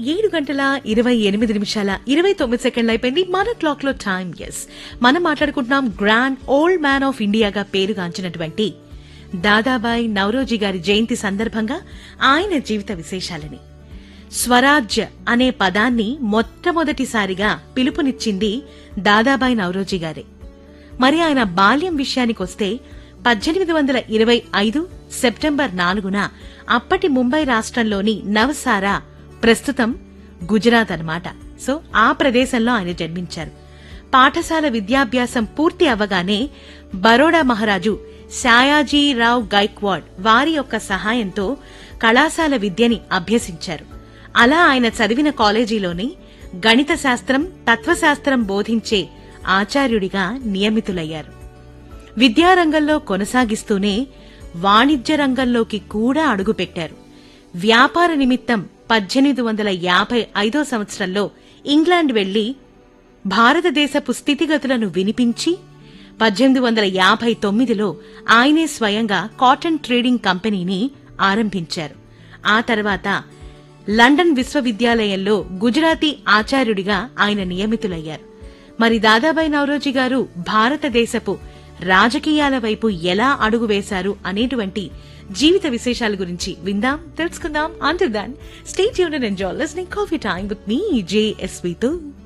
ఏడు గంటల ఇరవై ఎనిమిది నిమిషాల ఇరవై తొమ్మిది సెకండ్లు అయిపోయింది మన క్లాక్ లో టైం ఎస్ మనం మాట్లాడుకుంటున్నాం గ్రాండ్ ఓల్డ్ మ్యాన్ ఆఫ్ ఇండియాగా పేరుగాంచినటువంటి దాదాబాయ్ నవరోజీ గారి జయంతి సందర్భంగా ఆయన జీవిత విశేషాలని స్వరాజ్య అనే పదాన్ని మొట్టమొదటిసారిగా పిలుపునిచ్చింది దాదాబాయ్ నవరోజీ గారే మరి ఆయన బాల్యం విషయానికొస్తే పద్దెనిమిది వందల ఇరవై ఐదు సెప్టెంబర్ నాలుగున అప్పటి ముంబై రాష్ట్రంలోని నవసారా ప్రస్తుతం గుజరాత్ అన్నమాట సో ఆ ప్రదేశంలో ఆయన జన్మించారు పాఠశాల విద్యాభ్యాసం పూర్తి అవ్వగానే బరోడా మహారాజు శాయాజీరావు గైక్వాడ్ వారి యొక్క సహాయంతో కళాశాల విద్యని అభ్యసించారు అలా ఆయన చదివిన కాలేజీలోని గణిత శాస్త్రం తత్వశాస్త్రం బోధించే ఆచార్యుడిగా నియమితులయ్యారు విద్యారంగంలో కొనసాగిస్తూనే వాణిజ్య రంగంలోకి కూడా అడుగుపెట్టారు వ్యాపార నిమిత్తం పద్దెనిమిది వందల యాభై ఐదో సంవత్సరంలో ఇంగ్లాండ్ వెళ్లి భారతదేశపు స్థితిగతులను వినిపించి పద్దెనిమిది వందల యాభై తొమ్మిదిలో ఆయనే స్వయంగా కాటన్ ట్రేడింగ్ కంపెనీని ఆరంభించారు ఆ తర్వాత లండన్ విశ్వవిద్యాలయంలో గుజరాతీ ఆచార్యుడిగా ఆయన నియమితులయ్యారు మరి దాదాబాయి నవరోజీ గారు భారతదేశపు రాజకీయాల వైపు ఎలా అడుగు వేశారు అనేటువంటి జీవిత విశేషాల గురించి విందాం తెలుసుకుందాం అంటర్ దాన్ స్టేట్ యూనియన్ enjoy listening coffee time with మీ జేఎస్వితో